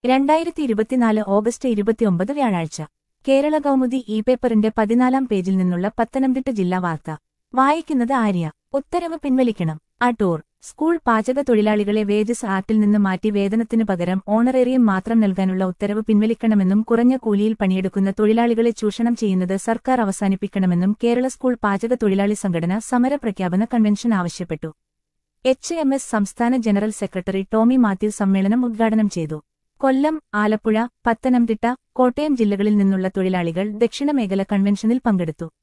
രണ്ടായിരത്തി ഇരുപത്തിനാല് ഓഗസ്റ്റ് ഇരുപത്തിയൊമ്പത് വ്യാഴാഴ്ച കേരള കൗമുദി ഇ പേപ്പറിന്റെ പതിനാലാം പേജിൽ നിന്നുള്ള പത്തനംതിട്ട ജില്ലാ വാർത്ത വായിക്കുന്നത് ആര്യ ഉത്തരവ് പിൻവലിക്കണം അടൂർ സ്കൂൾ പാചക തൊഴിലാളികളെ വേജസ് ആക്ടിൽ നിന്ന് മാറ്റി വേതനത്തിനു പകരം ഓണറേറിയം മാത്രം നൽകാനുള്ള ഉത്തരവ് പിൻവലിക്കണമെന്നും കുറഞ്ഞ കൂലിയിൽ പണിയെടുക്കുന്ന തൊഴിലാളികളെ ചൂഷണം ചെയ്യുന്നത് സർക്കാർ അവസാനിപ്പിക്കണമെന്നും കേരള സ്കൂൾ പാചക തൊഴിലാളി സംഘടന സമരപ്രഖ്യാപന കൺവെൻഷൻ ആവശ്യപ്പെട്ടു എച്ച് എം എസ് സംസ്ഥാന ജനറൽ സെക്രട്ടറി ടോമി മാത്യു സമ്മേളനം ഉദ്ഘാടനം ചെയ്തു കൊല്ലം ആലപ്പുഴ പത്തനംതിട്ട കോട്ടയം ജില്ലകളിൽ നിന്നുള്ള തൊഴിലാളികൾ ദക്ഷിണമേഖല കൺവെൻഷനിൽ പങ്കെടുത്തു